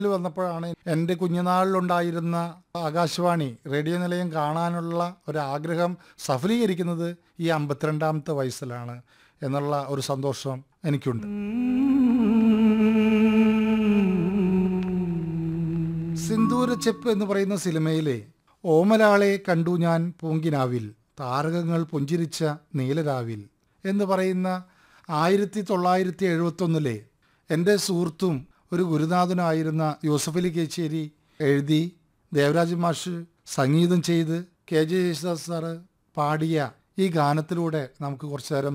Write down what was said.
ഇതിൽ വന്നപ്പോഴാണ് എൻ്റെ കുഞ്ഞുനാളിലുണ്ടായിരുന്ന ആകാശവാണി റേഡിയോ നിലയം കാണാനുള്ള ഒരാഗ്രഹം സഫലീകരിക്കുന്നത് ഈ അമ്പത്തിരണ്ടാമത്തെ വയസ്സിലാണ് എന്നുള്ള ഒരു സന്തോഷം എനിക്കുണ്ട് സിന്ദൂര ചെപ്പ് എന്ന് പറയുന്ന സിനിമയിലെ ഓമലാളെ കണ്ടു ഞാൻ പൂങ്കിനാവിൽ താരകങ്ങൾ പുഞ്ചിരിച്ച നീലരാവിൽ എന്ന് പറയുന്ന ആയിരത്തി തൊള്ളായിരത്തി എഴുപത്തൊന്നിലെ എൻ്റെ സുഹൃത്തും ഒരു ഗുരുനാഥനായിരുന്ന യൂസഫ് അലി കേച്ചേരി എഴുതി ദേവരാജ് മാഷ് സംഗീതം ചെയ്ത് കെ ജെ യേശുദാസ് സാറ് പാടിയ ഈ ഗാനത്തിലൂടെ നമുക്ക് കുറച്ചു നേരം